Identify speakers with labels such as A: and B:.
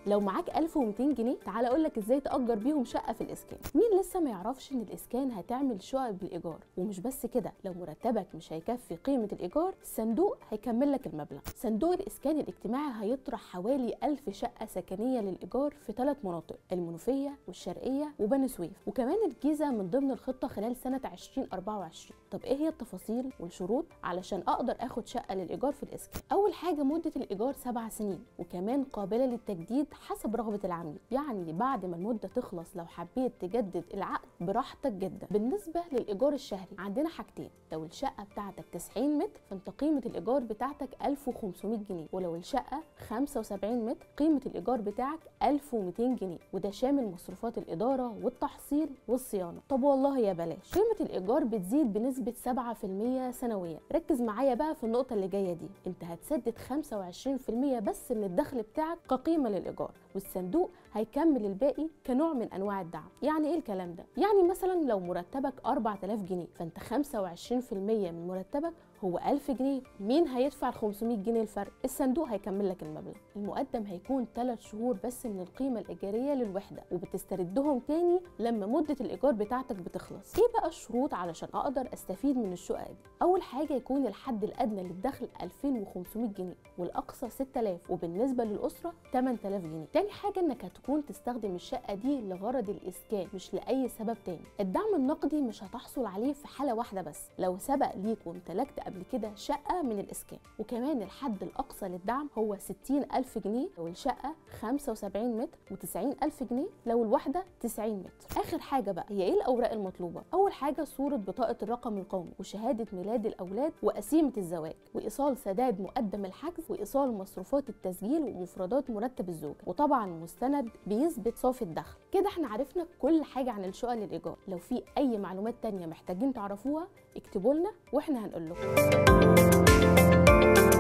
A: لو معاك 1200 جنيه تعال اقول لك ازاي تاجر بيهم شقه في الاسكان مين لسه ما يعرفش ان الاسكان هتعمل شقق بالايجار ومش بس كده لو مرتبك مش هيكفي قيمه الايجار الصندوق هيكمل لك المبلغ صندوق الاسكان الاجتماعي هيطرح حوالي 1000 شقه سكنيه للايجار في ثلاث مناطق المنوفيه والشرقيه وبني سويف وكمان الجيزه من ضمن الخطه خلال سنه 2024 طب ايه هي التفاصيل والشروط علشان اقدر اخد شقه للايجار في الاسكان اول حاجه مده الايجار سبع سنين وكمان قابله للتجديد حسب رغبه العميل يعني بعد ما المده تخلص لو حبيت تجدد العقد براحتك جدا بالنسبه للايجار الشهري عندنا حاجتين لو الشقه بتاعتك 90 متر فانت قيمه الايجار بتاعتك 1500 جنيه ولو الشقه 75 متر قيمه الايجار بتاعك 1200 جنيه وده شامل مصروفات الاداره والتحصيل والصيانه طب والله يا بلاش قيمه الايجار بتزيد بنسبه 7% سنويا ركز معايا بقى في النقطه اللي جايه دي انت هتسدد 25% بس من الدخل بتاعك كقيمه للايجار والصندوق هيكمل الباقي كنوع من انواع الدعم يعني ايه الكلام ده يعني مثلا لو مرتبك 4000 جنيه فانت 25% من مرتبك هو 1000 جنيه مين هيدفع ال 500 جنيه الفرق الصندوق هيكمل لك المبلغ المقدم هيكون 3 شهور بس من القيمه الايجاريه للوحده وبتستردهم تاني لما مده الايجار بتاعتك بتخلص ايه بقى الشروط علشان اقدر استفيد من الشقق دي اول حاجه يكون الحد الادنى للدخل 2500 جنيه والاقصى 6000 وبالنسبه للاسره 8000 جنيه تاني حاجه انك هتكون تستخدم الشقه دي لغرض الاسكان مش لاي سبب تاني الدعم النقدي مش هتحصل عليه في حاله واحده بس لو سبق ليك وامتلكت قبل كده شقه من الاسكان وكمان الحد الاقصى للدعم هو 60000 جنيه لو الشقه 75 متر و90000 جنيه لو الواحده 90 متر اخر حاجه بقى هي ايه الاوراق المطلوبه اول حاجه صوره بطاقه الرقم القومي وشهاده ميلاد الاولاد وقسيمه الزواج وايصال سداد مقدم الحجز وايصال مصروفات التسجيل ومفردات مرتب الزوجه وطبعا مستند بيثبت صافي الدخل كده احنا عرفنا كل حاجه عن الشقق للايجار لو في اي معلومات تانية محتاجين تعرفوها اكتبوا لنا واحنا هنقول لكم